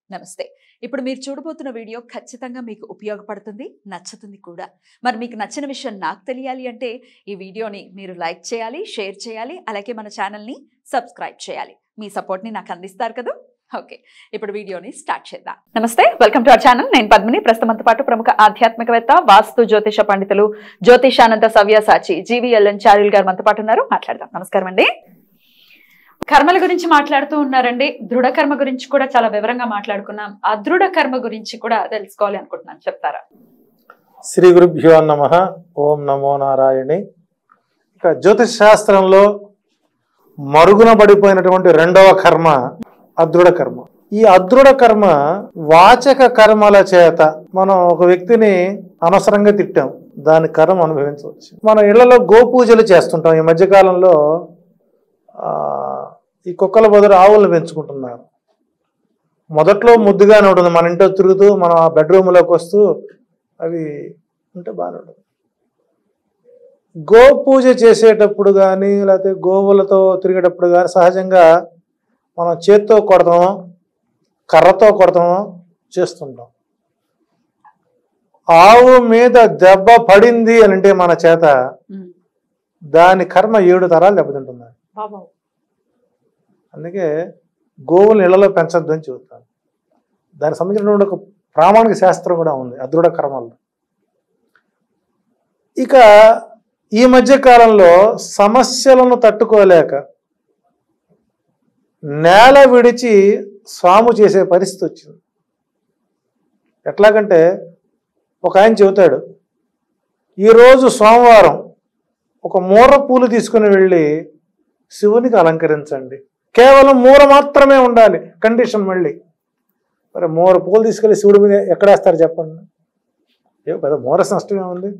నమస్తే ఇప్పుడు మీరు చూడబోతున్న వీడియో ఖచ్చితంగా మీకు ఉపయోగపడుతుంది నచ్చుతుంది కూడా మరి మీకు నచ్చిన విషయం నాకు తెలియాలి అంటే ఈ వీడియోని మీరు లైక్ చేయాలి షేర్ చేయాలి అలాగే మన ఛానల్ని సబ్స్క్రైబ్ చేయాలి మీ సపోర్ట్ని నాకు అందిస్తారు కదా ఓకే ఇప్పుడు వీడియోని స్టార్ట్ చేద్దాం నమస్తే వెల్కమ్ టు అవర్ ఛానల్ నేను పద్మిని ప్రస్తుతంతో పాటు ప్రముఖ ఆధ్యాత్మికవేత్త వాస్తు జ్యోతిష పండితులు జ్యోతిషానంద సవ్యసాచి జీవీఎల్ఎన్ చార్యుల్ గారు మనతో పాటు ఉన్నారు మాట్లాడదాం నమస్కారం అండి కర్మల గురించి మాట్లాడుతూ ఉన్నారండి దృఢ కర్మ గురించి కూడా చాలా వివరంగా మాట్లాడుకున్నాం అదృఢ కర్మ గురించి కూడా తెలుసుకోవాలి అనుకుంటున్నాను చెప్తారా శ్రీ గురుభ్యో నమ ఓం నమో నారాయణి ఇక జ్యోతిష్ శాస్త్రంలో మరుగున పడిపోయినటువంటి రెండవ కర్మ అదృఢ కర్మ ఈ అదృఢ కర్మ వాచక కర్మల చేత మనం ఒక వ్యక్తిని అనవసరంగా తిట్టాం దాని కర్మ అనుభవించవచ్చు మన ఇళ్లలో గోపూజలు చేస్తుంటాం ఈ మధ్యకాలంలో ఆ, ఈ కుక్కల బదులు ఆవులను పెంచుకుంటున్నారు మొదట్లో ముద్దుగానే ఉంటుంది మన ఇంట్లో తిరుగుతూ మన బెడ్రూమ్లోకి వస్తూ అవి ఉంటే బాగానే ఉంటుంది గో పూజ చేసేటప్పుడు కానీ లేకపోతే గోవులతో తిరిగేటప్పుడు కానీ సహజంగా మనం చేత్తో కొడతాం కర్రతో కొడతాం చేస్తుంటాం ఆవు మీద దెబ్బ పడింది అని అంటే మన చేత దాని కర్మ ఏడు తరాలు దెబ్బతింటుంది బాబా అందుకే గోవులు ఇళ్లలో పెంచొద్దు అని చెబుతాను దానికి సంబంధించినటువంటి ఒక ప్రామాణిక శాస్త్రం కూడా ఉంది అదృఢ కర్మల్లో ఇక ఈ మధ్య కాలంలో సమస్యలను తట్టుకోలేక నేల విడిచి స్వాము చేసే పరిస్థితి వచ్చింది ఎట్లాగంటే ఒక ఆయన చెబుతాడు ఈరోజు సోమవారం ఒక మూర పూలు తీసుకుని వెళ్ళి శివునికి అలంకరించండి కేవలం మూర మాత్రమే ఉండాలి కండిషన్ మళ్ళీ మరి మూర పూలు తీసుకెళ్ళి శివుడి మీద ఎక్కడేస్తారు చెప్పండి ఏ పెద్ద మూరస్ నష్టమే ఉంది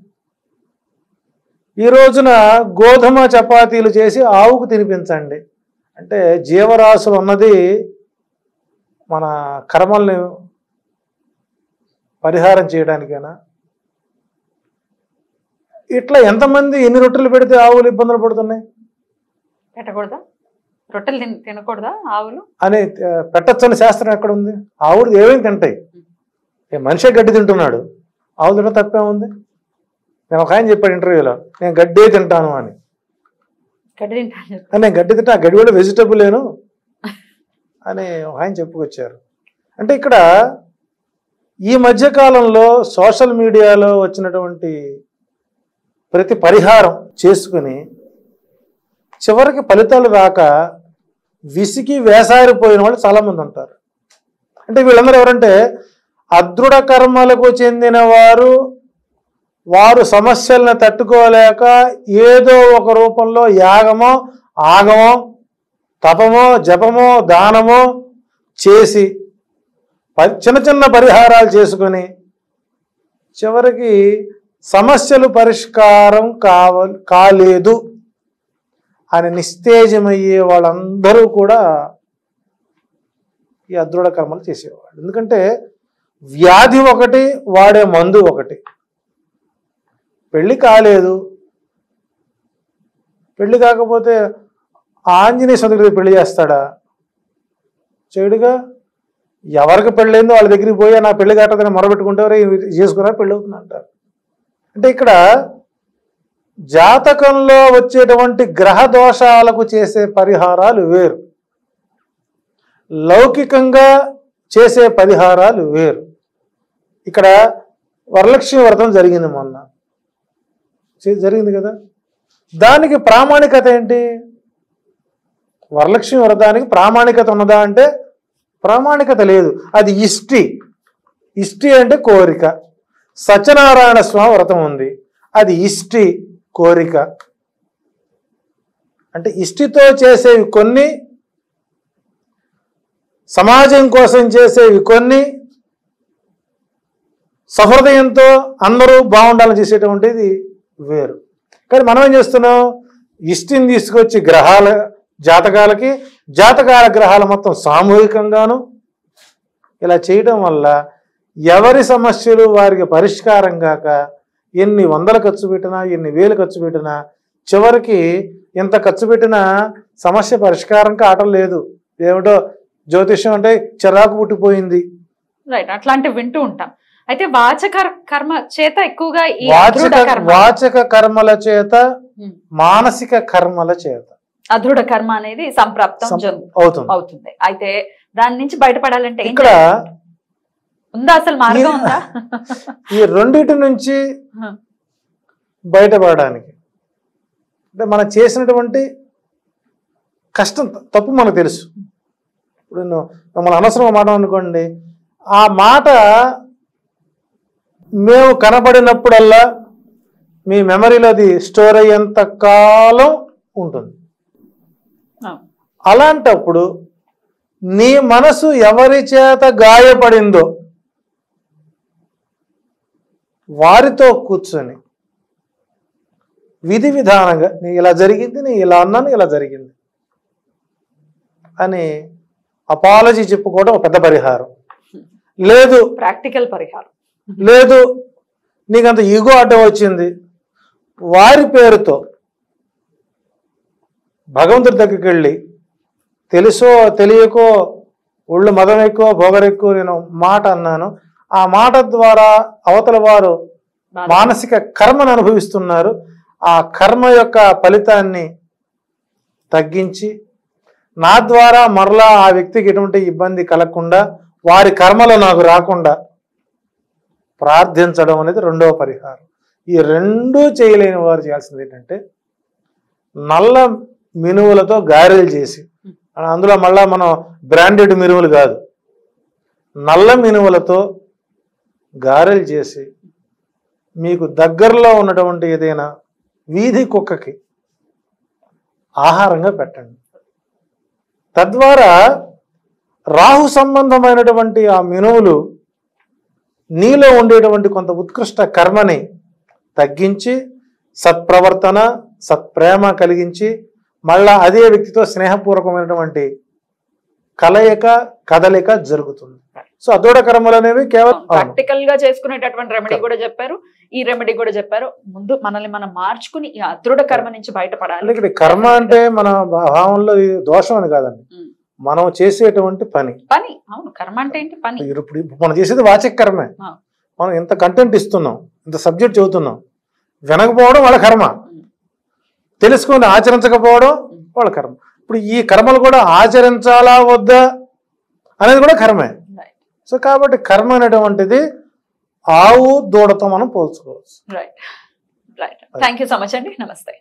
ఈ రోజున గోధుమ చపాతీలు చేసి ఆవుకు తినిపించండి అంటే జీవరాశులు ఉన్నది మన కర్మల్ని పరిహారం చేయడానికేనా ఇట్లా ఎంతమంది ఎన్ని రొట్టెలు పెడితే ఆవులు ఇబ్బందులు పడుతున్నాయి పెట్టకూడదా రొట్టెలు తిన- తినకూడదా ఆవులు అని ఆ, పెట్టచ్చని శాస్త్రం ఎక్కడ ఉంది ఆవులు ఏమేమి తింటాయి ఏ మనిషే గడ్డి తింటున్నాడు ఆవులు తినడం తప్పే ఉంది నేను ఒక ఆయన చెప్పాడు ఇంటర్వ్యూలో నేను గడ్డే తింటాను అని గడ్డి తింటాను అని నేను గడ్డి తింటా ఆ గడ్డి కూడా వెజిటబుల్ లేను అని ఒక ఆయన చెప్పుకొచ్చారు అంటే ఇక్కడ ఈ మధ్య కాలంలో సోషల్ మీడియాలో వచ్చినటువంటి ప్రతి పరిహారం చేసుకుని చివరికి ఫలితాలు రాక విసిగి వేసారిపోయిన వాళ్ళు చాలామంది ఉంటారు అంటే వీళ్ళందరూ ఎవరంటే అదృఢ కర్మలకు చెందిన వారు వారు సమస్యలను తట్టుకోలేక ఏదో ఒక రూపంలో యాగమో ఆగమో తపమో జపమో దానమో చేసి ప- చిన్న చిన్న పరిహారాలు చేసుకొని చివరికి సమస్యలు పరిష్కారం కావ కాలేదు అని నిస్తేజమయ్యే వాళ్ళందరూ కూడా ఈ అదృఢ కర్మలు చేసేవాళ్ళు ఎందుకంటే వ్యాధి ఒకటి వాడే మందు ఒకటి పెళ్లి కాలేదు పెళ్లి కాకపోతే ఆంజనేయ స్వామి దగ్గర పెళ్లి చేస్తాడా చెడుగా ఎవరికి పెళ్ళైందో వాళ్ళ దగ్గరికి పోయి నా పెళ్లి కట్టదని మొరబెట్టుకుంటారు చేసుకున్నా పెళ్ళి అవుతుంది అంటారు అంటే ఇక్కడ జాతకంలో వచ్చేటువంటి గ్రహ దోషాలకు చేసే పరిహారాలు వేరు లౌకికంగా చేసే పరిహారాలు వేరు ఇక్కడ వరలక్ష్మి వ్రతం జరిగింది మొన్న చే- జరిగింది కదా దానికి ప్రామాణికత ఏంటి వరలక్ష్మి వ్రతానికి ప్రామాణికత ఉన్నదా అంటే ప్రామాణికత లేదు అది ఇష్టి ఇష్టి అంటే కోరిక సత్యనారాయణ స్వామి వ్రతం ఉంది అది ఇష్టి కోరిక అంటే ఇష్టితో చేసేవి కొన్ని సమాజం కోసం చేసేవి కొన్ని సహృదయంతో అందరూ బాగుండాలని చేసేటువంటిది వేరు కానీ మనం ఏం చేస్తున్నాం ఇష్టిని తీసుకొచ్చి గ్రహాల జాతకాలకి జాతకాల గ్రహాల మొత్తం సామూహికంగాను ఇలా చేయడం వల్ల ఎవరి సమస్యలు వారికి పరిష్కారం కాక ఎన్ని వందలు ఖర్చు పెట్టినా ఎన్ని వేలు ఖర్చు పెట్టినా చివరికి ఇంత ఖర్చు పెట్టినా సమస్య పరిష్కారం కావటం లేదు ఏమిటో జ్యోతిష్యం అంటే చిరాకు పుట్టిపోయింది రైట్ అట్లాంటివి వింటూ ఉంటాం అయితే వాచక కర్మ చేత ఎక్కువగా ఈ వాచక అదృఢ కర్మ వాచక కర్మల చేత ఉమ్. మానసిక కర్మల చేత అదృఢ కర్మ అనేది సంప్రాప్తం సం- జరుగు- అవుతుంది అవుతుంది అయితే దాని నుంచి బయటపడాలంటే ఏం ఇక్కడ చేయాలి? ఉందా అసలు మార్గం ఈ- ఉందా ఈ రెండిటి నుంచి హ. బయటపడడానికి అంటే మనం చేసినటువంటి కష్టం తప్పు మనకు తెలుసు ఇప్పుడు నేను మిమ్మల్ని అనవసరం మాట అనుకోండి ఆ మాట మేము కనబడినప్పుడల్లా మీ మెమరీలో అది స్టోర్ అయ్యేంత కాలం ఉంటుంది ఆ. అలాంటప్పుడు నీ మనసు ఎవరి చేత గాయపడిందో వారితో కూర్చొని విధి విధానంగా నీ ఇలా జరిగింది నీ ఇలా అన్నాను ఇలా జరిగింది అని అపాలజీ చెప్పుకోవడం ఒక పెద్ద పరిహారం లేదు ప్రాక్టికల్ పరిహారం లేదు నీకంత ఈగో అడ్డం వచ్చింది వారి పేరుతో భగవంతుడి దగ్గరికి వెళ్ళి తెలుసో తెలియకో ఒళ్ళు మదం ఎక్కువ భోగరెక్కువ నేను మాట అన్నాను ఆ మాట ద్వారా అవతల వారు బాధ. మానసిక కర్మను అనుభవిస్తున్నారు ఆ కర్మ యొక్క ఫలితాన్ని తగ్గించి నా ద్వారా మరలా ఆ వ్యక్తికి ఎటువంటి ఇబ్బంది కలగకుండా వారి కర్మలు నాకు రాకుండా ప్రార్థించడం అనేది రెండవ పరిహారం ఈ రెండూ చేయలేని వారు చేయాల్సింది ఏంటంటే నల్ల మినువులతో గారెలు చేసి అందులో మళ్ళా మనం బ్రాండెడ్ మినువులు కాదు నల్ల మినువులతో గారెలు చేసి మీకు దగ్గరలో ఉన్నటువంటి ఏదైనా వీధి కుక్కకి ఆహారంగా పెట్టండి తద్వారా రాహు సంబంధమైనటువంటి ఆ మినువులు నీలో ఉండేటువంటి కొంత ఉత్కృష్ట కర్మని తగ్గించి సత్ప్రవర్తన సత్ప్రేమ కలిగించి మళ్ళా అదే వ్యక్తితో స్నేహపూర్వకమైనటువంటి కలయిక కదలిక జరుగుతుంది సో అదోడ కర్మలు అనేవి కేవలం అవును. ప్రాక్టికల్ గా చేసుకునేటటువంటి రెమెడీ కూడా చెప్పారు ఈ రెమెడీ కూడా చెప్పారు ముందు మనల్ని మనం మార్చుకుని ఈ అదృఢ కర్మ నుంచి అంటే బయటపడాలి ఇక్కడ కర్మ అంటే మన భావంలో ఇది దోషం అని కాదండి ఉమ్. మనం చేసేటువంటి పని పని అవును కర్మ అంటే ఏంటి పని ఇప్పుడు ఇప్పుడు మనం చేసేది వాచక కర్మే ఆ. మనం ఇంత కంటెంట్ ఇస్తున్నాం ఇంత సబ్జెక్ట్ చదువుతున్నాం వినకపోవడం వాళ్ళ కర్మ ఉమ్. తెలుసుకొని ఆచరించకపోవడం వాళ్ళ కర్మ ఇప్పుడు ఈ కర్మలు కూడా ఆచరించాలా వద్దా అనేది కూడా కర్మే రైట్ సో కాబట్టి కర్మ అనేటువంటిది ఆవు దూడతో మనం పోల్చుకోవచ్చు right right thank you so much అండి నమస్తే